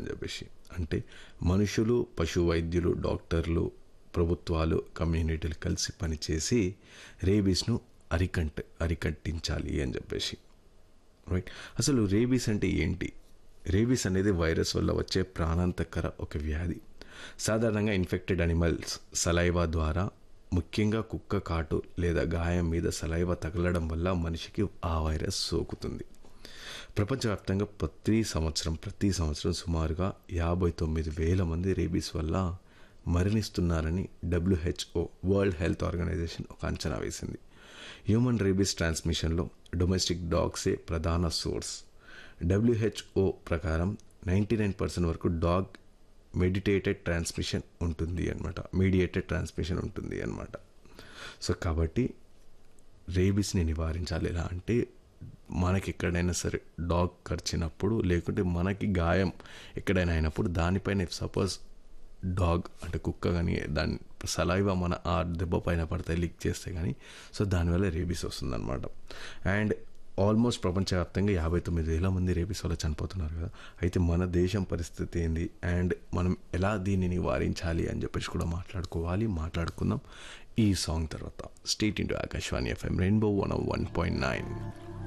చెప్పేసి అంటే మనుషులు పశు వైద్యులు డాక్టర్లు ప్రభుత్వాలు కమ్యూనిటీలు కలిసి పనిచేసి రేబీస్ను అరికంట అరికట్టించాలి అని చెప్పేసి రైట్ అసలు రేబీస్ అంటే ఏంటి రేబీస్ అనేది వైరస్ వల్ల వచ్చే ప్రాణాంతకర ఒక వ్యాధి సాధారణంగా ఇన్ఫెక్టెడ్ అనిమల్స్ సలైవా ద్వారా ముఖ్యంగా కుక్క కాటు లేదా గాయం మీద సలైవా తగలడం వల్ల మనిషికి ఆ వైరస్ సోకుతుంది ప్రపంచవ్యాప్తంగా ప్రతి సంవత్సరం ప్రతి సంవత్సరం సుమారుగా యాభై తొమ్మిది వేల మంది రేబీస్ వల్ల మరణిస్తున్నారని డబ్ల్యూహెచ్ఓ వరల్డ్ హెల్త్ ఆర్గనైజేషన్ ఒక అంచనా వేసింది హ్యూమన్ రేబీస్ ట్రాన్స్మిషన్లో డొమెస్టిక్ డాగ్సే ప్రధాన సోర్స్ డబ్ల్యూహెచ్ఓ ప్రకారం నైంటీ నైన్ పర్సెంట్ వరకు డాగ్ మెడిటేటెడ్ ట్రాన్స్మిషన్ ఉంటుంది అనమాట మీడియేటెడ్ ట్రాన్స్మిషన్ ఉంటుంది అనమాట సో కాబట్టి రేబీస్ని నివారించాలి ఎలా అంటే మనకి ఎక్కడైనా సరే డాగ్ కరిచినప్పుడు లేకుంటే మనకి గాయం ఎక్కడైనా అయినప్పుడు దానిపైన సపోజ్ డాగ్ అంటే కుక్క కానీ దాని సలైవా మన ఆ దెబ్బ పైన పడితే లీక్ చేస్తే కానీ సో దానివల్ల రేబీస్ వస్తుందన్నమాట అండ్ ఆల్మోస్ట్ ప్రపంచవ్యాప్తంగా యాభై తొమ్మిది వేల మంది రేబీస్ వల్ల చనిపోతున్నారు కదా అయితే మన దేశం పరిస్థితి ఏంది అండ్ మనం ఎలా దీన్ని నివారించాలి అని చెప్పేసి కూడా మాట్లాడుకోవాలి మాట్లాడుకుందాం ఈ సాంగ్ తర్వాత state into Akashvani F M Rainbow one one point nine